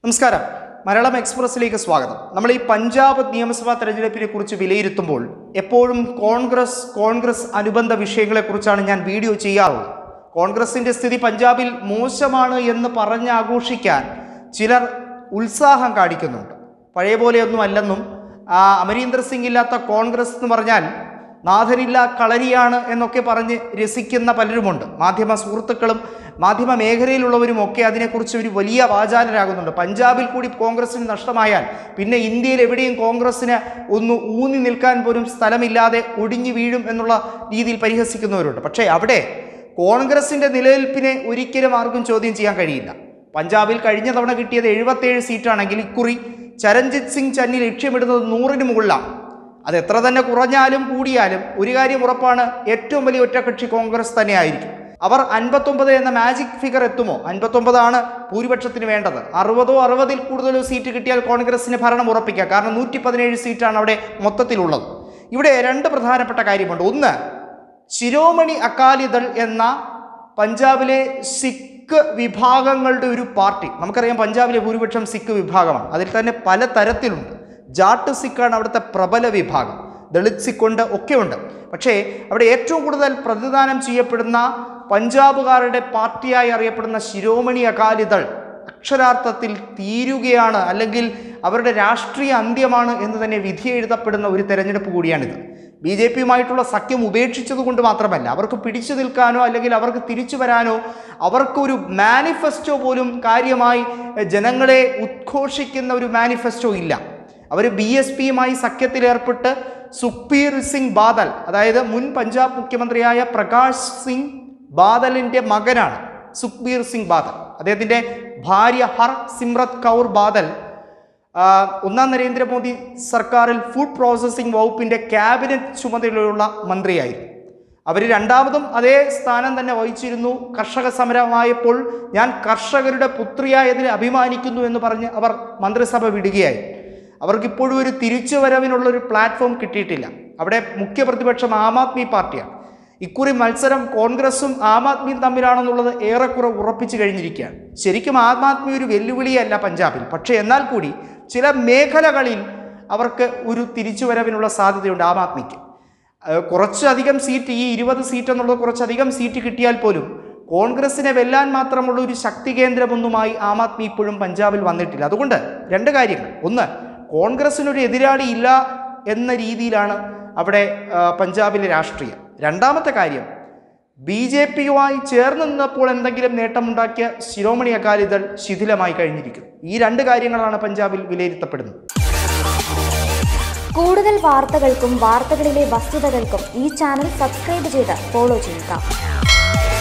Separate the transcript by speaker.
Speaker 1: നമസ്കാരം മലയാളം എക്സ്പ്രസിലേക്ക് സ്വാഗതം നമ്മൾ ഈ പഞ്ചാബ് നിയമസഭാ തെരഞ്ഞെടുപ്പിനെ കുറിച്ച് വിലയിരുത്തുമ്പോൾ എപ്പോഴും കോൺഗ്രസ് കോൺഗ്രസ് അനുബന്ധ വിഷയങ്ങളെക്കുറിച്ചാണ് ഞാൻ വീഡിയോ ചെയ്യാറുള്ളത് കോൺഗ്രസിന്റെ സ്ഥിതി പഞ്ചാബിൽ മോശമാണ് എന്ന് പറഞ്ഞ് ആഘോഷിക്കാൻ ചിലർ ഉത്സാഹം കാണിക്കുന്നുണ്ട് പഴയ പോലെയൊന്നും അല്ലെന്നും ആ, അമരീന്ദർ സിംഗ് ഇല്ലാത്ത കോൺഗ്രസ് എന്ന് പറഞ്ഞാൽ നാഥനില്ല കളരിയാണ് എന്നൊക്കെ പറഞ്ഞ് രസിക്കുന്ന പലരുമുണ്ട് മാധ്യമ സുഹൃത്തുക്കളും മാധ്യമ മേഖലയിലുള്ളവരും ഒക്കെ അതിനെക്കുറിച്ച് ഒരു വലിയ വാചാലരാകുന്നുണ്ട് പഞ്ചാബിൽ കൂടി കോൺഗ്രസിന് നഷ്ടമായാൽ പിന്നെ ഇന്ത്യയിൽ എവിടെയും കോൺഗ്രസിന് ഒന്ന് ഊന്നി നിൽക്കാൻ പോലും സ്ഥലമില്ലാതെ ഒടിഞ്ഞു വീഴും എന്നുള്ള രീതിയിൽ പരിഹസിക്കുന്നവരുണ്ട് പക്ഷേ അവിടെ കോൺഗ്രസിൻ്റെ നിലനിൽപ്പിനെ ഒരിക്കലും ആർക്കും ചോദ്യം ചെയ്യാൻ കഴിയില്ല പഞ്ചാബിൽ കഴിഞ്ഞ തവണ കിട്ടിയത് എഴുപത്തേഴ് സീറ്റാണെങ്കിൽ ഇക്കുറി ചരൺജിത് സിംഗ് ചന്നി ലക്ഷ്യമിടുന്നത് നൂറിന് മുകളിലാണ് അത് എത്ര തന്നെ കുറഞ്ഞാലും കൂടിയാലും ഒരു കാര്യം ഉറപ്പാണ് ഏറ്റവും വലിയ ഒറ്റകക്ഷി കോൺഗ്രസ് തന്നെയായിരിക്കും അവർ അൻപത്തൊമ്പത് എന്ന മാജിക് ഫിഗർ എത്തുമോ അൻപത്തൊമ്പതാണ് ഭൂരിപക്ഷത്തിന് വേണ്ടത് അറുപതോ അറുപതിൽ കൂടുതലോ സീറ്റ് കിട്ടിയാൽ കോൺഗ്രസിന് ഭരണം ഉറപ്പിക്കാം കാരണം നൂറ്റി പതിനേഴ് സീറ്റാണ് അവിടെ മൊത്തത്തിലുള്ളത് ഇവിടെ രണ്ട് പ്രധാനപ്പെട്ട കാര്യമുണ്ട് ഒന്ന് ശിരോമണി അകാലിദൾ എന്ന പഞ്ചാബിലെ സിഖ് വിഭാഗങ്ങളുടെ ഒരു പാർട്ടി നമുക്കറിയാം പഞ്ചാബിലെ ഭൂരിപക്ഷം സിഖ് വിഭാഗമാണ് അതിൽ തന്നെ പല തരത്തിലുണ്ട് ജാട്ട് സിഖാണ് അവിടുത്തെ പ്രബല വിഭാഗം ദളിത് സിഖ് ഉണ്ട് ഒക്കെ ഉണ്ട് പക്ഷേ അവിടെ ഏറ്റവും കൂടുതൽ പ്രതിദാനം ചെയ്യപ്പെടുന്ന പഞ്ചാബുകാരുടെ പാർട്ടിയായി അറിയപ്പെടുന്ന ശിരോമണി അകാലിദൾ അക്ഷരാർത്ഥത്തിൽ തീരുകയാണ് അല്ലെങ്കിൽ അവരുടെ രാഷ്ട്രീയ അന്ത്യമാണ് എന്ന് തന്നെ വിധി എഴുതപ്പെടുന്ന ഒരു തെരഞ്ഞെടുപ്പ് കൂടിയാണിത് ബി ജെ പിയുമായിട്ടുള്ള സഖ്യം ഉപേക്ഷിച്ചതുകൊണ്ട് മാത്രമല്ല അവർക്ക് പിടിച്ചു നിൽക്കാനോ അല്ലെങ്കിൽ അവർക്ക് തിരിച്ചു വരാനോ അവർക്കൊരു മാനിഫെസ്റ്റോ പോലും കാര്യമായി എഹ്, ജനങ്ങളെ ഉദ്ഘോഷിക്കുന്ന ഒരു മാനിഫെസ്റ്റോ ഇല്ല അവർ ബി എസ് പിയുമായി സഖ്യത്തിലേർപ്പെട്ട് സുഖ്ബീർ സിംഗ് ബാദൽ അതായത് മുൻ പഞ്ചാബ് മുഖ്യമന്ത്രിയായ പ്രകാശ് സിംഗ് ബാദലിൻ്റെ മകനാണ് സുഖ്ബീർ സിംഗ് ബാദൽ അദ്ദേഹത്തിൻ്റെ ഭാര്യ ഹർ സിമ്രത് കൗർ ബാദൽ ആ, ഒന്നാം നരേന്ദ്രമോദി സർക്കാരിൽ ഫുഡ് പ്രോസസ്സിംഗ് വകുപ്പിൻ്റെ ക്യാബിനറ്റ് ചുമതലയുള്ള മന്ത്രിയായിരുന്നു അവർ രണ്ടാമതും അതേ സ്ഥാനം തന്നെ വഹിച്ചിരുന്നു കർഷക സമരമായപ്പോൾ ഞാൻ കർഷകരുടെ പുത്രിയായതിൽ അഭിമാനിക്കുന്നു എന്ന് പറഞ്ഞ് അവർ മന്ത്രിസഭ വിടുകയായി അവർക്കിപ്പോഴും ഒരു തിരിച്ചുവരവിനുള്ള ഒരു പ്ലാറ്റ്ഫോം കിട്ടിയിട്ടില്ല അവിടെ മുഖ്യ പ്രതിപക്ഷം ആം ആദ്മി പാർട്ടിയാണ് ഇക്കുറി മത്സരം കോൺഗ്രസും ആം ആദ്മിയും തമ്മിലാണെന്നുള്ളത് ഏറെക്കുറെ ഉറപ്പിച്ചു കഴിഞ്ഞിരിക്കുകയാണ് ശരിക്കും ആം ആദ്മി ഒരു വെല്ലുവിളിയല്ല പഞ്ചാബിൽ പക്ഷേ എന്നാൽ കൂടി ചില മേഖലകളിൽ അവർക്ക് ഒരു തിരിച്ചുവരവിനുള്ള സാധ്യതയുണ്ട് ആം ആദ്മിക്ക് ഏഹ് കുറച്ചധികം സീറ്റ് ഈ ഇരുപത് സീറ്റ് എന്നുള്ളത് കുറച്ചധികം സീറ്റ് കിട്ടിയാൽ പോലും കോൺഗ്രസിനെ വെല്ലാൻ മാത്രമുള്ള ഒരു ശക്തി കേന്ദ്രമൊന്നുമായി ആം ആദ്മി ഇപ്പോഴും പഞ്ചാബിൽ വന്നിട്ടില്ല അതുകൊണ്ട് രണ്ട് കാര്യങ്ങൾ ഒന്ന് കോൺഗ്രസിനൊരു എതിരാളി ഇല്ല എന്ന രീതിയിലാണ് അവിടെ ആ, പഞ്ചാബിലെ രാഷ്ട്രീയം രണ്ടാമത്തെ കാര്യം ബി ജെ പിയുമായി ചേർന്ന് നിന്നപ്പോൾ എന്തെങ്കിലും നേട്ടമുണ്ടാക്കിയ ശിരോമണി അകാലിദൾ ശിഥിലമായി കഴിഞ്ഞിരിക്കുന്നു ഈ രണ്ട് കാര്യങ്ങളാണ് പഞ്ചാബിൽ വിലയിരുത്തപ്പെടുന്നത്
Speaker 2: കൂടുതൽ വാർത്തകൾക്കും വാർത്തകളിലെ വസ്തുതകൾക്കും ഈ ചാനൽ സബ്സ്ക്രൈബ് ചെയ്ത് ഫോളോ ചെയ്യുക